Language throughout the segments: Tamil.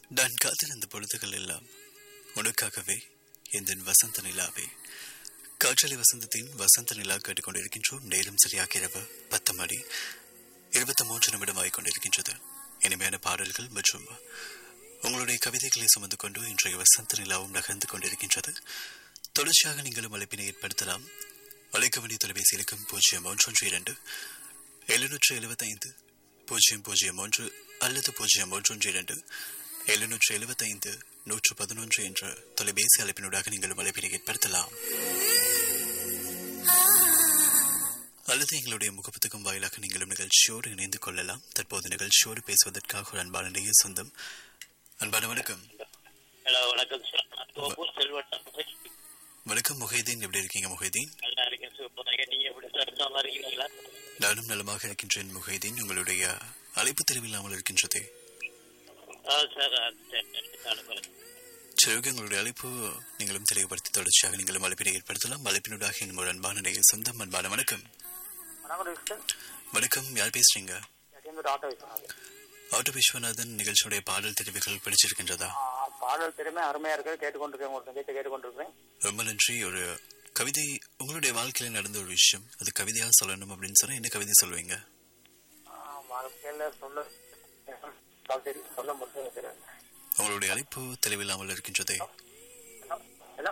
நான் காத்திருந்த பொழுதுகள் எல்லாம் உனக்காகவே எந்த வசந்த நிலாவே காற்றலை வசந்தத்தின் வசந்த நிலா கேட்டுக்கொண்டிருக்கின்றோம் நேரம் சரியாக இரவு பத்து மணி இருபத்தி மூன்று நிமிடம் ஆகிக்கொண்டிருக்கின்றது இனிமையான பாடல்கள் மற்றும் உங்களுடைய கவிதைகளை சுமந்து கொண்டு இன்றைய வசந்த நிலாவும் நகர்ந்து கொண்டிருக்கின்றது தொடர்ச்சியாக நீங்களும் அழைப்பினை ஏற்படுத்தலாம் அழைக்கவணி தொலைபேசி இலக்கம் பூஜ்ஜியம் ஒன்றொன்று இரண்டு எழுநூற்று எழுபத்தைந்து பூஜ்ஜியம் பூஜ்ஜியம் ஒன்று அல்லது பூஜ்ஜியம் ஒன்றொன்று இரண்டு எழுநூற்று எழுபத்தைந்து நூற்று பதினொன்று என்ற தொலைபேசி அழைப்பினூடாக நீங்களும் அழைப்பினை ஏற்படுத்தலாம் அல்லது எங்களுடைய முகப்புத்தகம் வாயிலாக நீங்களும் நிகழ்ச்சியோடு இணைந்து கொள்ளலாம் தற்போது நிகழ்ச்சியோடு பேசுவதற்காக ஒரு அன்பான நேய சொந்தம் அன்பான வணக்கம் ஹலோ வணக்கம் சார் நான் கோபூர் செல்வட்டம் வணக்கம் முஹைதீன் எப்படி இருக்கீங்க முஹைதீன் நல்லா இருக்கேன் சூப்பராக நீங்க எப்படி சார் நல்லா இருக்கீங்களா நானும் நலமாக இருக்கின்றேன் முஹைதீன் உங்களுடைய அழைப்பு தெளிவில்லாமல் இருக்கின்றதே ஆ சார் அனுப்புறேன் சரி ஓகே உங்களுடைய அழைப்பு நீங்களும் தெளிவுபடுத்தி தொடர்ச்சியாக நீங்களும் அழைப்பினை ஏற்படுத்தலாம் அழைப்பினூடாக இன்னும் ஒரு அன்பான நேய சொந்தம் அன்பான வணக்கம் வணக்கம் விஷ்ணு வணக்கம் யார் பேசுறீங்க எங்கேருந்து ஆட்டோ விஸ்வநாதன் ஆட்டோ விஸ்வநாதன் நிகழ்ச்சியுடைய பாடல் தெரிவுகள் பிடிச்சிருக்கின்றதா ஆ, பாடல் திறமை அருமையா இருக்கு கேட்டுக்கொண்டிருக்கேன் உங்களுக்கு வீட்டை கேட்டுக்கொண்டிருக்கேன் ரொம்ப நன்றி ஒரு கவிதை உங்களுடைய வாழ்க்கையில நடந்த ஒரு விஷயம் அது கவிதையா சொல்லணும் அப்படின்னு சொன்னா என்ன கவிதை சொல்லுவீங்க ஆ, வாழ்க்கையில சொல்ல சரி சொல்ல முடியும் தெரியாது உங்களுடைய அழைப்பு தெளிவில்லாமல் இருக்கின்றதே என்ன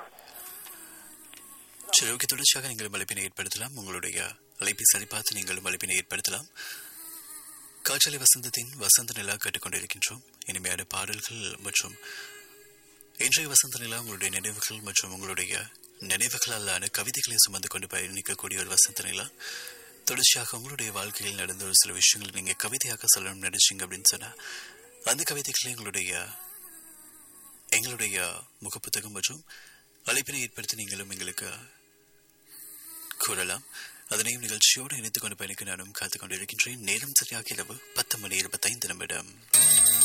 சரி ஓகே தொடர்ச்சியாக நீங்கள் அழைப்பினை ஏற்படுத்தலாம் உங்களுடைய அழைப்பை சரிபார்த்து நீங்களும் அழைப்பினை ஏற்படுத்தலாம் காற்றலை வசந்தத்தின் வசந்த நிலா கேட்டுக்கொண்டிருக்கின்றோம் இனிமையான பாடல்கள் மற்றும் இன்றைய வசந்த நிலா உங்களுடைய நினைவுகள் மற்றும் உங்களுடைய நினைவுகளாலான கவிதைகளை சுமந்து கொண்டு பயணிக்கக்கூடிய ஒரு வசந்த நிலா தொடர்ச்சியாக உங்களுடைய வாழ்க்கையில் நடந்த ஒரு சில விஷயங்கள் நீங்க கவிதையாக சொல்லணும்னு நினைச்சீங்க அப்படின்னு சொன்னா அந்த கவிதைகளை எங்களுடைய எங்களுடைய முகப்புத்தகம் மற்றும் அழைப்பினை ஏற்படுத்தி நீங்களும் எங்களுக்கு கூறலாம் அதனையும் நிகழ்ச்சியோடு இணைத்துக் கொண்டு பயணிக்க நானும் காத்துக் கொண்டிருக்கின்றேன் நேரம் சரியாக இரவு பத்து மணி இருபத்தைந்து நிமிடம்